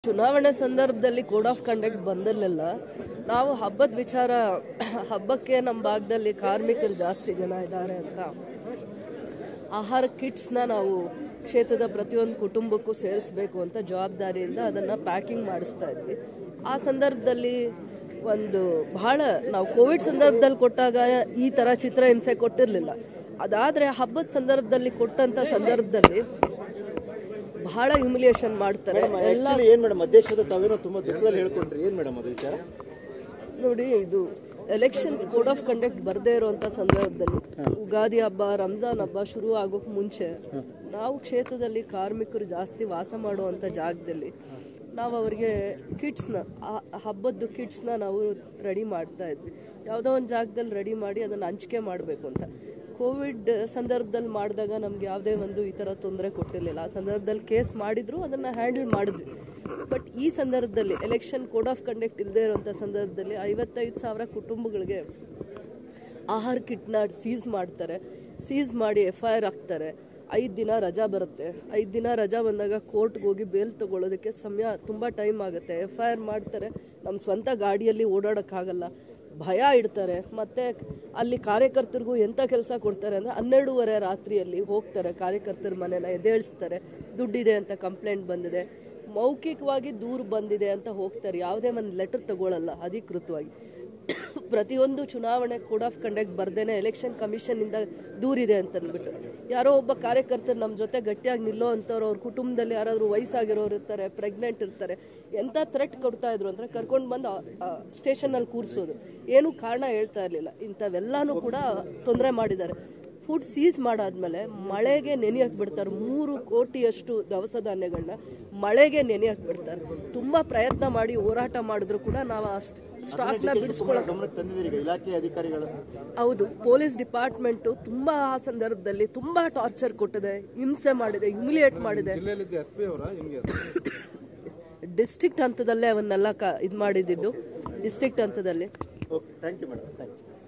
ಚುನಾವಣೆ ಸಂದರ್ಭದಲ್ಲಿ code of conduct ಬಂದಿರಲಿಲ್ಲ ನಾವು ಹಬ್ಬದ ವಿಚಾರ ಹಬ್ಬಕ್ಕೆ ನಮ್ಮ ಭಾಗದಲ್ಲಿ ಕಾರ್ಮಿಕರು ಜಾಸ್ತಿ ಜನ ಇದ್ದಾರೆ ಅಂತ ಆಹಾರ ಕಿಟ್ಸ್ನ ನಾವು ಕ್ಷೇತ್ರದ ಪ್ರತಿಯೊಂದು ಕುಟುಂಬಕ್ಕೂ ಸೇರಿಸಬೇಕು ಅಂತ ಜವಾಬ್ದಾರಿಯಿಂದ ಅದನ್ನು ಪ್ಯಾಕಿಂಗ್ ಮಾಡಿಸ್ತಾ ಇದ್ವಿ ಆ ಸಂದರ್ಭದಲ್ಲಿ ಒಂದು ಬಹಳ ನಾವು ಕೋವಿಡ್ ಸಂದರ್ಭದಲ್ಲಿ ಕೊಟ್ಟಾಗ ಈ ಥರ ಚಿತ್ರ ಹಿಂಸೆ ಕೊಟ್ಟಿರಲಿಲ್ಲ ಅದಾದರೆ ಹಬ್ಬದ ಸಂದರ್ಭದಲ್ಲಿ ಕೊಟ್ಟಂಥ ಸಂದರ್ಭದಲ್ಲಿ ಬಹಳ ಹ್ಯುಮಿಲಿಯೇಷನ್ ಮಾಡ್ತಾರೆ ಎಲ್ಲ ಆಕ್ಚುಲಿ ಏನ್ ಮೇಡಮ್ ಅಧ್ಯಕ್ಷದ ತಾವೇನೋ ತುಂಬಾ ದುಃಖದಲ್ಲಿ ಹೇಳ್ಕೊಂಡ್ರಿ ಏನ್ ಮೇಡಮ್ ಅದು ವಿಚಾರ ನೋಡಿ ಇದು ಎಲೆಕ್ಷನ್ಸ್ ಕೋಡ್ ಆಫ್ ಕಂಡಕ್ಟ್ ಬರದೇ ಇರುವಂತ ಸಂದರ್ಭದಲ್ಲಿ ಉಗಾದಿ ಹಬ್ಬ ರಂಜಾನ್ ಹಬ್ಬ ಶುರು ಆಗೋಕ್ ಮುಂಚೆ ನಾವು ಕ್ಷೇತ್ರದಲ್ಲಿ ಕಾರ್ಮಿಕರು ಜಾಸ್ತಿ ವಾಸ ಮಾಡುವಂತ ಜಾಗದಲ್ಲಿ ನಾವು ಅವರಿಗೆ ಕಿಟ್ಸ್ನ ಹಬ್ಬದ್ದು ಕಿಟ್ಸ್ನ ನಾವು ರೆಡಿ ಮಾಡ್ತಾ ಇದ್ವಿ ಯಾವುದೋ ಒಂದು ಜಾಗದಲ್ಲಿ ರೆಡಿ ಮಾಡಿ ಅದನ್ನು ಹಂಚಿಕೆ ಮಾಡಬೇಕು ಅಂತ ಕೋವಿಡ್ ಸಂದರ್ಭದಲ್ಲಿ ಮಾಡಿದಾಗ ನಮ್ಗೆ ಯಾವುದೇ ಒಂದು ಈ ಥರ ತೊಂದರೆ ಕೊಟ್ಟಿರಲಿಲ್ಲ ಆ ಸಂದರ್ಭದಲ್ಲಿ ಕೇಸ್ ಮಾಡಿದ್ರು ಅದನ್ನು ಹ್ಯಾಂಡಲ್ ಮಾಡಿದ್ವಿ ಬಟ್ ಈ ಸಂದರ್ಭದಲ್ಲಿ ಎಲೆಕ್ಷನ್ ಕೋಡ್ ಆಫ್ ಕಂಡಕ್ಟ್ ಇಲ್ಲದೆ ಇರುವಂಥ ಸಂದರ್ಭದಲ್ಲಿ ಐವತ್ತೈದು ಸಾವಿರ ಕುಟುಂಬಗಳಿಗೆ ಆಹಾರ ಕಿಟ್ನ ಸೀಸ್ ಮಾಡ್ತಾರೆ ಸೀಸ್ ಮಾಡಿ ಎಫ್ ಐ ಆರ್ ಹಾಕ್ತಾರೆ ಐದು ದಿನ ರಜಾ ಬರುತ್ತೆ ಐದು ದಿನ ರಜಾ ಬಂದಾಗ ಕೋರ್ಟ್ಗೆ ಹೋಗಿ ಬೇಲ್ ತಗೊಳ್ಳೋದಕ್ಕೆ ಸಮಯ ತುಂಬ ಟೈಮ್ ಆಗುತ್ತೆ ಎಫ್ ಐ ಆರ್ ಮಾಡ್ತಾರೆ ನಮ್ಮ ಸ್ವಂತ ಗಾಡಿಯಲ್ಲಿ ಓಡಾಡೋಕ್ಕಾಗಲ್ಲ ಭಯ ಇಡ್ತಾರೆ ಮತ್ತೆ ಅಲ್ಲಿ ಕಾರ್ಯಕರ್ತರಿಗೂ ಎಂಥ ಕೆಲಸ ಕೊಡ್ತಾರೆ ಅಂದರೆ ಹನ್ನೆರಡೂವರೆ ರಾತ್ರಿಯಲ್ಲಿ ಹೋಗ್ತಾರೆ ಕಾರ್ಯಕರ್ತರ ಮನೆನ ಎದ್ದೇಳಿಸ್ತಾರೆ ದುಡ್ಡಿದೆ ಅಂತ ಕಂಪ್ಲೇಂಟ್ ಬಂದಿದೆ ಮೌಖಿಕವಾಗಿ ದೂರು ಬಂದಿದೆ ಅಂತ ಹೋಗ್ತಾರೆ ಯಾವುದೇ ಒಂದು ಲೆಟರ್ ತಗೊಳ್ಳಲ್ಲ ಅಧಿಕೃತವಾಗಿ ಪ್ರತಿಯೊಂದು ಚುನಾವಣೆ ಕೋಡ್ ಆಫ್ ಕಂಡಕ್ಟ್ ಬರ್ದೇನೆ ಎಲೆಕ್ಷನ್ ಕಮಿಷನ್ ಇಂದ ದೂರಿದೆ ಅಂತ ಅಂದ್ಬಿಟ್ಟು ಯಾರೋ ಒಬ್ಬ ಕಾರ್ಯಕರ್ತರು ನಮ್ಮ ಜೊತೆ ಗಟ್ಟಿಯಾಗಿ ನಿಲ್ಲೋ ಅಂಥವ್ರು ಅವ್ರ ಕುಟುಂಬದಲ್ಲಿ ಯಾರಾದರೂ ವಯಸ್ಸಾಗಿರೋರು ಇರ್ತಾರೆ ಪ್ರೆಗ್ನೆಂಟ್ ಇರ್ತಾರೆ ಎಂಥ ಥ್ರೆಟ್ ಕೊಡ್ತಾ ಇದ್ರು ಅಂದ್ರೆ ಕರ್ಕೊಂಡು ಬಂದು ಸ್ಟೇಷನಲ್ಲಿ ಕೂರಿಸೋದು ಏನು ಕಾರಣ ಹೇಳ್ತಾ ಇರಲಿಲ್ಲ ಇಂಥವೆಲ್ಲಾನು ಕೂಡ ತೊಂದರೆ ಮಾಡಿದ್ದಾರೆ ಫುಡ್ ಸೀಸ್ ಮಾಡಾದ್ಮೇಲೆ ಮಳೆಗೆ ನೆನೆಯಕ್ಕೆ ಬಿಡ್ತಾರೆ ಮೂರು ಕೋಟಿಯಷ್ಟು ದವಸ ಧಾನ್ಯಗಳನ್ನ ಮಳೆಗೆ ನೆನೆಯಕ್ಕೆ ಬಿಡ್ತಾರೆ ತುಂಬಾ ಪ್ರಯತ್ನ ಮಾಡಿ ಹೋರಾಟ ಮಾಡಿದ್ರು ಕೂಡ ನಾವು ಆ ಸ್ಟಾಕ್ನ ಬಿಡಿಸ್ಕೊಳ್ಳೋ ಗಮನಕ್ಕೆ ತಂದಿದ್ದೀರಿ ಈಗ ಇಲಾಖೆ ಅಧಿಕಾರಿಗಳು ಹೌದು ಪೊಲೀಸ್ ಡಿಪಾರ್ಟ್ಮೆಂಟ್ ತುಂಬಾ ಆ ಸಂದರ್ಭದಲ್ಲಿ ತುಂಬಾ ಟಾರ್ಚರ್ ಕೊಟ್ಟಿದೆ ಹಿಂಸೆ ಮಾಡಿದೆ ಹ್ಯುಮಿಲಿಯೇಟ್ ಮಾಡಿದೆ ಡಿಸ್ಟ್ರಿಕ್ಟ್ ಹಂತದಲ್ಲೇ ಅವನ್ನೆಲ್ಲ ಕ ಇದು ಮಾಡಿದ್ದು ಡಿಸ್ಟ್ರಿಕ್ಟ್ ಹಂತದಲ್ಲಿ okay thank you madam thank you